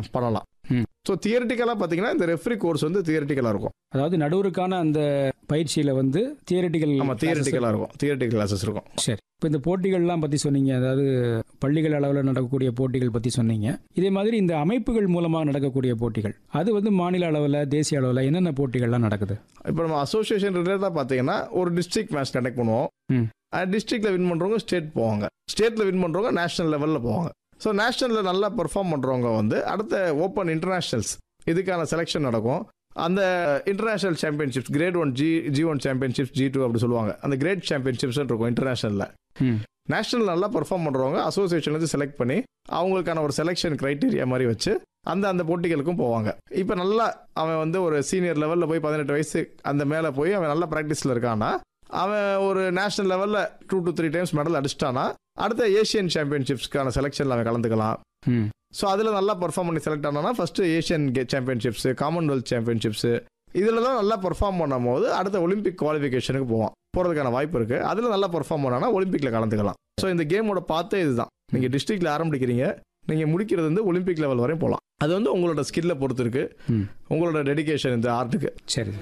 பண்ணலாம் ம். ஸோ தியரிட்டிக்கலாக பார்த்தீங்கன்னா இந்த ரெஃப்ரி கோர்ஸ் வந்து தியரிட்டிக்கலாக இருக்கும் அதாவது நடுவருக்கான அந்த பயிற்சியில வந்து தியரிட்டிக்கல் ஆமாம் தியரிட்டிக்கலாக இருக்கும் தியரிட்டிக்கல் கிளாஸஸ் இருக்கும் சரி இப்போ இந்த போட்டிகள்லாம் பற்றி சொன்னீங்க அதாவது பள்ளிகள் அளவில் நடக்கக்கூடிய போட்டிகள் பற்றி சொன்னீங்க இதே மாதிரி இந்த அமைப்புகள் மூலமாக நடக்கக்கூடிய போட்டிகள் அது வந்து மாநில அளவில் தேசிய அளவில் என்னென்ன போட்டிகள்லாம் நடக்குது இப்போ நம்ம அசோசியேஷன் ரிலேட்டடாக பார்த்தீங்கன்னா ஒரு டிஸ்ட்ரிக்ட் மேட்ச் கண்டக்ட் பண்ணுவோம் ம். டிஸ்ட்ரிக்டில் வின் பண்ணுறவங்க ஸ்டேட் போவாங்க ஸ்டேட்டில் வின் பண்ணுறவங்க நேஷனல் லெவலில் போவாங்க ஸோ நேஷனலில் நல்லா பெர்ஃபார்ம் பண்ணுறவங்க வந்து அடுத்த ஓப்பன் இன்டர்நேஷ்னல்ஸ் இதுக்கான செலெக்ஷன் நடக்கும் அந்த international championships grade one G G one championships G two அப்படி சொல்லுவாங்க அந்த கிரேட் சாம்பியன்ஷிப்ஸ் இருக்கும் இன்டர்நேஷனலில் ம். நேஷனல் நல்லா பெர்ஃபார்ம் பண்ணுறவங்க அசோசியேஷன்லேருந்து செலக்ட் பண்ணி அவங்களுக்கான ஒரு செலெக்ஷன் க்ரைட்டீரியா மாதிரி வச்சு அந்த அந்த போட்டிகளுக்கும் போவாங்க இப்போ நல்லா அவன் வந்து ஒரு சீனியர் லெவலில் போய் பதினெட்டு வயசு அந்த மேலே போய் அவன் நல்ல ப்ராக்டிஸில் இருக்கான்னா அவன் ஒரு நேஷனல் லெவலில் two to three times medal அடிச்சிட்டானா அடுத்த ஏஷியன் சாம்பியன்ஷிப்ஸ்க்கான செலெக்ஷனில் அவன் கலந்துக்கலாம் ம் ஸோ அதில் நல்லா பெர்ஃபார்ம் பண்ணி செலக்ட் ஆனானா first Asian championships Commonwealth championships இதில் தான் நல்லா பெர்ஃபார்ம் பண்ணும்போது அடுத்த ஒலிம்பிக் குவாலிஃபிகேஷனுக்கு போவான் போகிறதுக்கான வாய்ப்பு இருக்குது அதில் நல்லா பெர்ஃபார்ம் பண்ணானா ஒலிம்பிக்கில் கலந்துக்கலாம் ஸோ இந்த கேமோட பார்த்தே இதுதான் நீங்கள் டிஸ்ட்ரிக்டில் ஆரம்பிக்கிறீங்க நீங்கள் முடிக்கிறது வந்து ஒலிம்பிக் லெவல் வரையும் போகலாம் அது வந்து உங்களோட ஸ்கில்லை பொறுத்து இருக்கு ம் உங்களோட டெடிகேஷன் இந்த ஆர்ட்டுக்கு சரி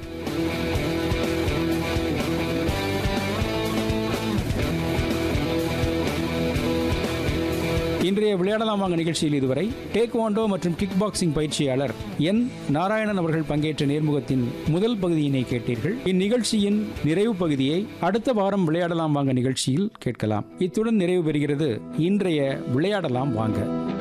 இன்றைய விளையாடலாம் வாங்க நிகழ்ச்சியில் இதுவரை டேக்வாண்டோ மற்றும் கிக் பாக்ஸிங் பயிற்சியாளர் என் நாராயணன் அவர்கள் பங்கேற்ற நேர்முகத்தின் முதல் பகுதியினை கேட்டீர்கள் இந்நிகழ்ச்சியின் நிறைவு பகுதியை அடுத்த வாரம் விளையாடலாம் வாங்க நிகழ்ச்சியில் கேட்கலாம் இத்துடன் நிறைவு பெறுகிறது இன்றைய விளையாடலாம் வாங்க